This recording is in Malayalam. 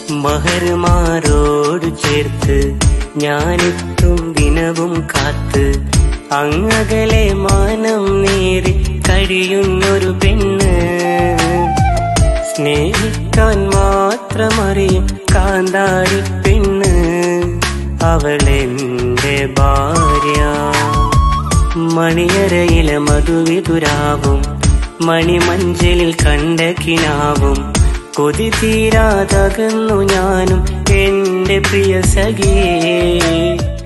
മഹർമാരോട് ചേർത്ത് ഞാനെത്തും ദിനവും കാത്ത് അങ്ങകലെ മാനം നേരി കഴിയുന്നൊരു പെണ്ണ് സ്നേഹിക്കാൻ മാത്രമറിയും കാന്താരി പെണ്ണ് അവളെന്റെ ഭാര്യ മണിയറയിലെ മധുവിതുരാവും മണിമഞ്ചലിൽ കണ്ട കിനാവും കൊതി തീരാതകന്നു ഞാനും എന്റെ പ്രിയ സഖിയേ